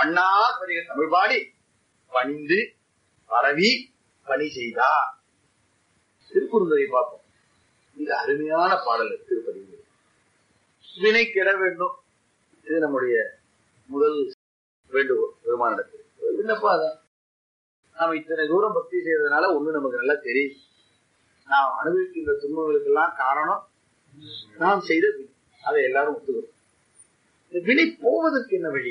பண்ணா பதிக தமிழ் பாடி பணிந்து பரவி பணி செய்தார் திருக்குறுந்தரை பார்ப்போம் மிக அருமையான பாடல் திருப்பதிவு வினை கெட வேண்டும் இது நம்முடைய முதல் வேண்டுகோள் பெருமானிடத்தில் விண்ணப்பா அதான் நாம இத்தனை தூரம் பக்தி செய்யறதுனால ஒண்ணு நமக்கு நல்லா தெரியும் நாம் அனுபவிக்கின்ற துன்பங்களுக்கெல்லாம் காரணம் நாம் செய்த வினை அதை எல்லாரும் ஒத்துக்கிறோம் இந்த வினை போவதற்கு என்ன வழி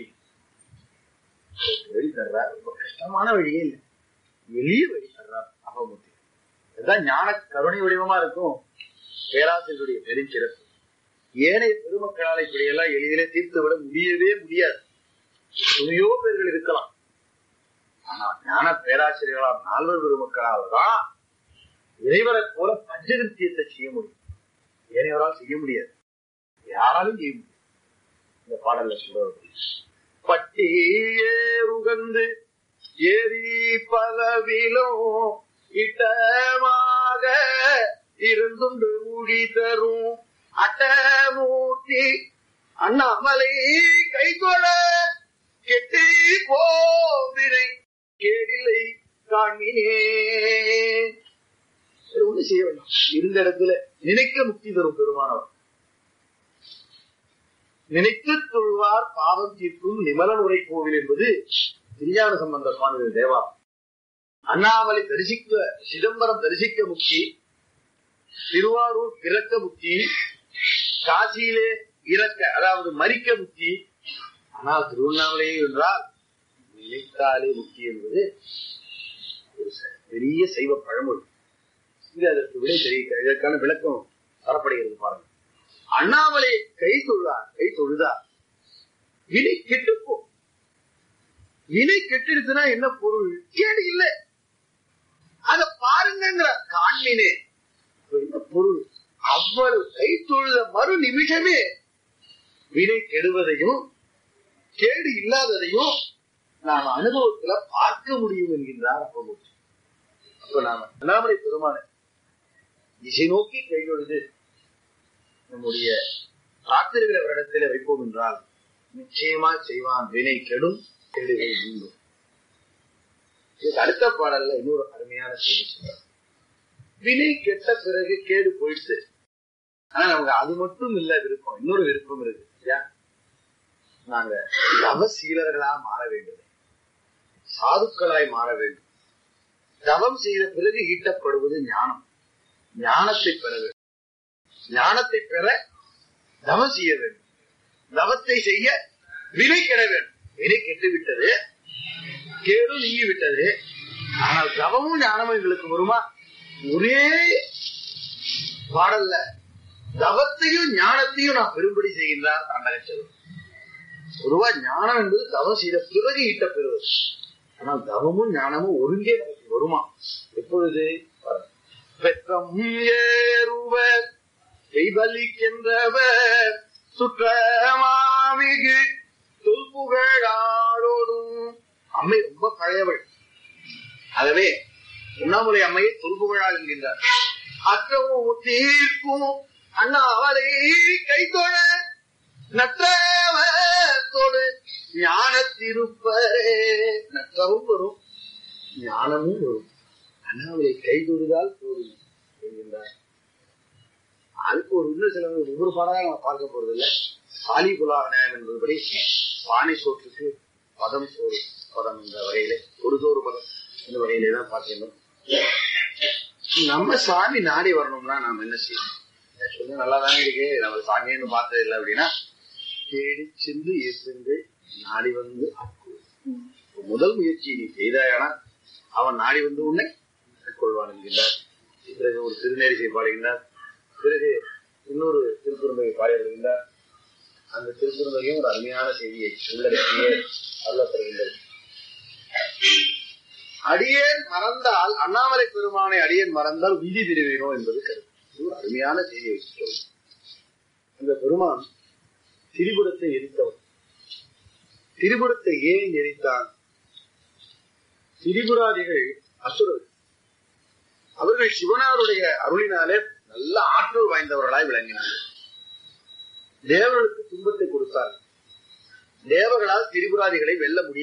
வழி தர்றார் ரொம்ப கஷ்டமான வழியே இல்லை எளிய வழி தர்றார் அகமுத்தி இதுதான் ஞான கருணை வடிவமா இருக்கும் பேராசிரியருடைய பெருஞ்சிறப்பு ஏனைய பெருமக்களால் இப்படியெல்லாம் எளிதிலே தீர்த்து விட முடியவே முடியாது துணையோ பேர்கள் இருக்கலாம் ஆனா ஞான பேராசிரியர்களால் நால்வர் பெருமக்களால் தான் இறைவரை போல பஞ்சகிருத்தியத்தை செய்ய முடியும் ஏனையவரால் செய்ய முடியாது யாராலும் செய்ய முடியும் இந்த பாடல்ல சொல்றது பட்டியேறுகந்து ஏறி பலவிலும் இட்டமாக இருந்துண்டு ஊழி தரும் அட்டமூர்த்தி அண்ணாமலை கைகொள கெட்டி போவினை கேடில்லை காண்மினே ஒண்ணு செய்ய வேண்டாம் இருந்த இடத்துல நினைக்க முக்தி தரும் பெருமானவர் நினைத்து தொழுவார் பாவம் தீர்க்கும் நிமலன் உரை கோவில் என்பது திருஞான சம்பந்த சுவாமி தேவா அண்ணாமலை தரிசிக்க சிதம்பரம் தரிசிக்க முக்தி திருவாரூர் பிறக்க முக்தி காசியிலே இறக்க அதாவது மறிக்க முக்தி ஆனால் திருவண்ணாமலையே என்றால் நினைத்தாலே முக்தி என்பது ஒரு ச- பெரிய சைவ பழமொழி இங்க அதற்கு விடை தெரிவிக்க இதற்கான விளக்கம் தரப்படுகிறது பாருங்க அண்ணாமலை கை தொழுதார் கை தொழுதார் வினை கெட்டுப்போ வினை கெட்டிருச்சுன்னா என்ன பொருள் கேடு இல்லை அத பாருங்கிற காண்மினே அப்ப என்ன பொருள் அவ்வளவு கை தொழுத மறு நிமிஷமே வினை கெடுவதையும் கேடு இல்லாததையும் நாம் அனுபவத்துல பார்க்க முடியும் என்கின்றார் அப்ப அப்ப நாம அண்ணாமலை பெருமான திசை நோக்கி கையொழுது நம்முடைய பிரார்த்தனைகளை அவரிடத்திலே வைப்போம் என்றால் நிச்சயமா செய்வான் வினை கெடும் கெடுகள் உண்டும் இதுக்கு அடுத்த பாடல்ல இன்னொரு அருமையான செய்தி சொல்றார் வினை கெட்ட பிறகு கேடு போயிடுச்சு ஆனா நமக்கு அது மட்டும் இல்ல விருப்பம் இன்னொரு விருப்பம் இருக்கு இல்லையா நாங்க தவசீலர்களா மாற வேண்டும் சாதுக்களாய் மாற வேண்டும் தவம் செய்த பிறகு ஈட்டப்படுவது ஞானம் ஞானத்தை பெற வேண்டும் ஞானத்தை பெற தவம் செய்ய வேண்டும் தவத்தை செய்ய வினை கெட வேண்டும் வினை கெட்டு விட்டது கேடு நீங்கி விட்டது ஆனால் தவமும் ஞானமும் எங்களுக்கு வருமா ஒரே பாடல்ல தவத்தையும் ஞானத்தையும் நான் பெரும்படி செய்கின்றார் தாண்டக செல்வம் பொதுவா ஞானம் என்பது தவம் செய்த பிறகு ஈட்ட பெறுவது ஆனால் தவமும் ஞானமும் ஒருங்கே நமக்கு வருமா எப்பொழுது வெக்கம் ஏறுவர் செய்வலிக்கின்றவர் சுற்றமாமிகு தொல்புகழாளோடும் அம்மை ரொம்ப பழையவள் ஆகவே உண்ணாமுறை அம்மையை தொல்புகழாள் என்கின்றார் அற்றவும் தீர்க்கும் அண்ணாவலை கைத்தொழ நற்றவத்தோடு ஞானத்திருப்பரே நற்றவும் வரும் ஞானமும் வரும் அண்ணாவலை கைதொடுதால் போதும் என்கின்றார் அதுக்கு ஒரு இன்னும் சில ஒவ்வொரு பாடம் நம்ம பார்க்க போறது இல்ல சாலி புலாவினாயம் என்பதுபடி பானை சோற்றுக்கு பதம் சோறு பதம் என்ற வகையிலே ஒரு சோறு பதம் இந்த வகையிலே தான் பார்க்கணும் நம்ம சாமி நாடி வரணும்னா நாம என்ன செய்யணும் சொல்லி நல்லா தானே இருக்கு நம்ம சாமின்னு பார்த்தது இல்லை அப்படின்னா தேடி சென்று இருந்து நாடி வந்து ஆட்கொள்ளும். முதல் முயற்சி நீ செய்தாயானா அவன் நாடி வந்து உன்னை ஆட்கொள்வான் என்கின்றார் பிறகு ஒரு திருநேரிசை பாடுகின்றார் பிறகு இன்னொரு திருக்குறளை பாடியிருக்கின்றார் அந்த திருக்குறளையும் ஒரு அருமையான செய்தியை உள்ளடக்கியே அருளப்படுகின்றது அடியேன் மறந்தால் அண்ணாமலை பெருமானை அடியேன் மறந்தால் விதி பிரிவினோ என்பது கருத்து இது ஒரு அருமையான செய்தியை சொல்லும் அந்த பெருமான் திரிபுரத்தை எரித்தவன் திரிபுரத்தை ஏன் எரித்தான் திரிபுராதிகள் அசுரர்கள் அவர்கள் சிவனாருடைய அருளினாலே நல்ல ஆற்றல் வாய்ந்தவர்களாய் விளங்கினார்கள் தேவர்களுக்கு துன்பத்தை கொடுத்தார்கள் தேவர்களால் திரிபுராதிகளை வெல்ல முடியும்